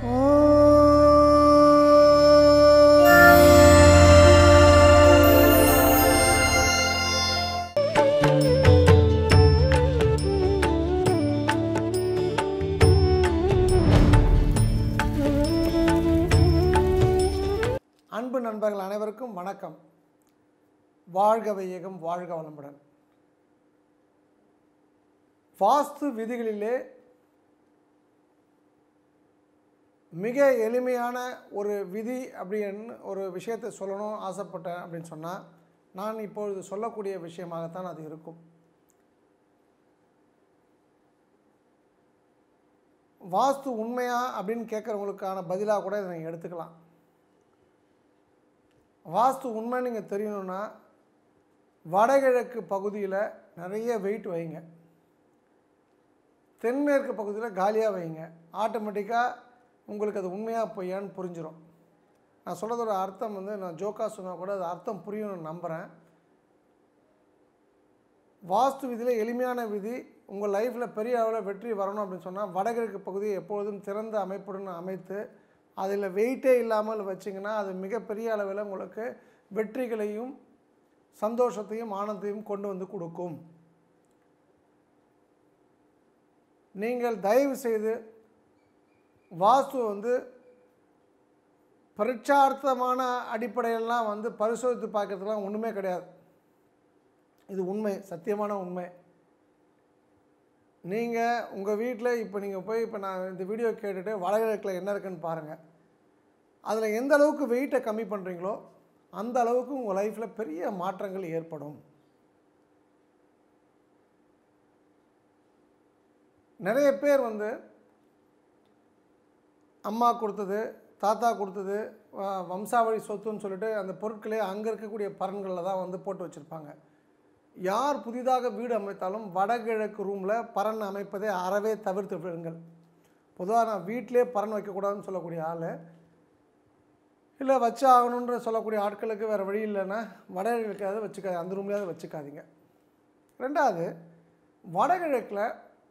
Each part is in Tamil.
அன்பு நண்பர்கள் அனைவருக்கும் வணக்கம் வாழ்க வையகம் வாழ்க வளமுடன் வாஸ்து விதிகளிலே மிக எளிமையான ஒரு விதி அப்படின்னு ஒரு விஷயத்தை சொல்லணும் ஆசைப்பட்டேன் அப்படின்னு சொன்னால் நான் இப்பொழுது சொல்லக்கூடிய விஷயமாகத்தான் அது இருக்கும் வாஸ்து உண்மையா அப்படின்னு கேட்குறவங்களுக்கான பதிலாக கூட இதை நீங்கள் எடுத்துக்கலாம் வாஸ்து உண்மை நீங்கள் தெரியணும்னா வடகிழக்கு பகுதியில் நிறைய வெயிட் வைங்க தென்மேற்கு பகுதியில் காலியாக வைங்க ஆட்டோமேட்டிக்காக உங்களுக்கு அது உண்மையாக பொய்யான்னு புரிஞ்சிடும் நான் சொல்கிறதோட அர்த்தம் வந்து நான் ஜோக்கா சொன்னால் கூட அது அர்த்தம் புரியும்னு நம்புகிறேன் வாஸ்து விதியில் எளிமையான விதி உங்கள் லைஃப்பில் பெரிய அளவில் வெற்றி வரணும் அப்படின்னு சொன்னால் வடகிழக்கு பகுதியை எப்பொழுதும் திறந்த அமைப்புடன் அமைத்து அதில் வெயிட்டே இல்லாமல் வச்சிங்கன்னா அது மிகப்பெரிய அளவில் உங்களுக்கு வெற்றிகளையும் சந்தோஷத்தையும் ஆனந்தையும் கொண்டு வந்து கொடுக்கும் நீங்கள் தயவு செய்து வாஸ்துவை வந்து பரீட்சார்த்தமான அடிப்படையெல்லாம் வந்து பரிசோதித்து பார்க்கறதுலாம் ஒன்றுமே கிடையாது இது உண்மை சத்தியமான உண்மை நீங்கள் உங்கள் வீட்டில் இப்போ நீங்கள் போய் இப்போ நான் இந்த வீடியோ கேட்டுட்டு வடகிழக்கில் என்ன இருக்குன்னு பாருங்கள் அதில் எந்த அளவுக்கு வெயிட்டை கம்மி பண்ணுறீங்களோ அந்த அளவுக்கு உங்கள் லைஃப்பில் பெரிய மாற்றங்கள் ஏற்படும் நிறைய பேர் வந்து அம்மா கொடுத்தது தாத்தா கொடுத்தது வ- வம்சாவழி சொத்துன்னு சொல்லிட்டு அந்த பொருட்களே அங்கே இருக்கக்கூடிய பரன்களில் தான் வந்து போட்டு வச்சுருப்பாங்க யார் புதிதாக வீடு அமைத்தாலும் வடகிழக்கு ரூமில் பரன் அமைப்பதை அறவே தவிர்த்து விடுங்கள் பொதுவாக நான் வீட்டிலே பரன் வைக்கக்கூடாதுன்னு சொல்லக்கூடிய ஆள் இல்லை வச்சு ஆகணுன்ற சொல்லக்கூடிய ஆட்களுக்கு வேறு வழி இல்லைன்னா வடகிழக்காவது வச்சுக்காது அந்த ரூம்லேயாவது வச்சுக்காதீங்க ரெண்டாவது வடகிழக்கில்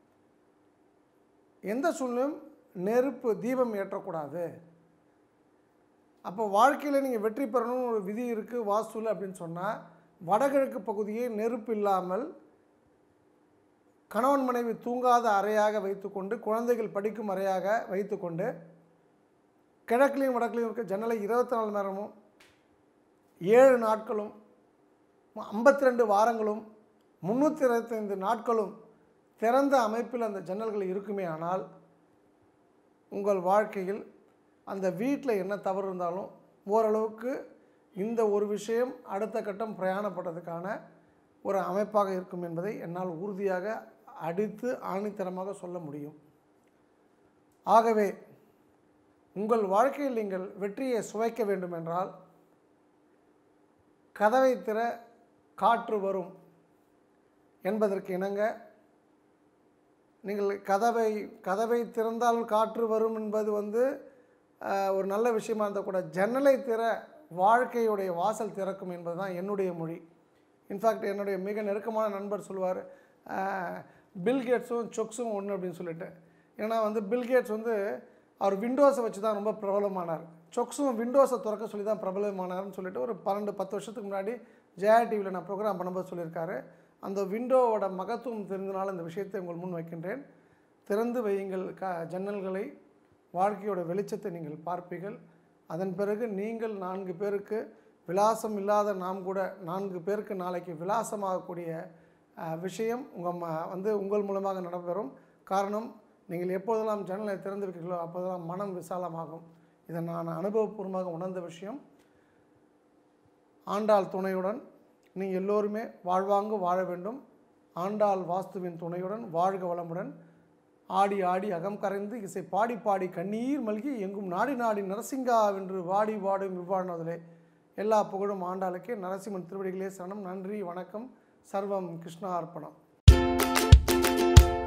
எந்த சூழ்நிலையும் நெருப்பு தீபம் ஏற்றக்கூடாது அப்போ வாழ்க்கையில் நீங்கள் வெற்றி பெறணும்னு ஒரு விதி இருக்குது வாஸ்துவில் அப்படின்னு சொன்னால் வடகிழக்கு பகுதியை நெருப்பு இல்லாமல் கணவன் மனைவி தூங்காத அறையாக வைத்துக்கொண்டு குழந்தைகள் படிக்கும் அறையாக வைத்துக்கொண்டு கிழக்குலையும் வடக்குலையும் இருக்க ஜன்னலை இருபத்தி நாலு மணி நேரமும் ஏழு நாட்களும் ஐம்பத்தி ரெண்டு வாரங்களும் முந்நூற்றி இருபத்தைந்து நாட்களும் திறந்த அமைப்பில் அந்த ஜன்னல்கள் இருக்குமே ஆனால் உங்கள் வாழ்க்கையில் அந்த வீட்டில் என்ன தவறு இருந்தாலும் ஓரளவுக்கு இந்த ஒரு விஷயம் அடுத்த கட்டம் பிரயாணப்படுறதுக்கான ஒரு அமைப்பாக இருக்கும் என்பதை என்னால் உறுதியாக அடித்து ஆணித்தரமாக சொல்ல முடியும் ஆகவே உங்கள் வாழ்க்கையில் நீங்கள் வெற்றியை சுவைக்க வேண்டுமென்றால் கதவை திற காற்று வரும் என்பதற்கு இணங்க நீங்கள் கதவை கதவை திறந்தால் காற்று வரும் என்பது வந்து ஆஹ், ஒரு நல்ல விஷயமா இருந்தால் கூட ஜன்னலை திற வாழ்க்கையுடைய வாசல் திறக்கும் என்பது தான் என்னுடைய மொழி இன்ஃபேக்ட் என்னுடைய மிக நெருக்கமான நண்பர் சொல்லுவார் பில்கேட்ஸும் சொக்ஸும் ஒன்று அப்படின்னு சொல்லிட்டு ஏன்னா வந்து பில்கேட்ஸ் வந்து அவர் விண்டோஸை வச்சு தான் ரொம்ப பிரபலமானார் சொக்ஸும் விண்டோஸை திறக்க சொல்லி தான் பிரபலமானார்னு சொல்லிட்டு ஒரு பன்னெண்டு பத்து வருஷத்துக்கு முன்னாடி ஜெயா டிவியில் நான் ப்ரோக்ராம் பண்ணும்போது சொல்லியிருக்காரு அந்த விண்டோவோட மகத்துவம் தெரிந்தனால இந்த விஷயத்தை உங்கள் முன் வைக்கின்றேன் திறந்து வையுங்கள் க ஜன்னல்களை வாழ்க்கையோட வெளிச்சத்தை நீங்கள் பார்ப்பீர்கள் அதன் பிறகு நீங்கள் நான்கு பேருக்கு விலாசம் இல்லாத நாம் கூட நான்கு பேருக்கு நாளைக்கு விலாசமாகக்கூடிய அஹ், விஷயம் உங்கள் ம வந்து உங்கள் மூலமாக நடைபெறும் காரணம் நீங்கள் எப்போதெல்லாம் ஜன்னலை திறந்து வைக்கிறீர்களோ அப்போதெல்லாம் மனம் விசாலமாகும் இதை நான் அனுபவபூர்வமாக உணர்ந்த விஷயம் ஆண்டாள் துணையுடன் நீ எல்லோருமே வாழ்வாங்கு வாழ வேண்டும் ஆண்டாள் வாஸ்துவின் துணையுடன் வாழ்க வளமுடன் ஆடி ஆடி அகம் கரைந்து இசை பாடி பாடி கண்ணீர் மல்கி எங்கும் நாடி நாடி நரசிங்கா வென்று வாடி வாடும் இவ்வாழ்னதிலே எல்லா புகழும் ஆண்டாளுக்கே நரசிம்மன் திருவடிகளே சரணம் நன்றி வணக்கம் சர்வம் கிருஷ்ணா அர்ப்பணம்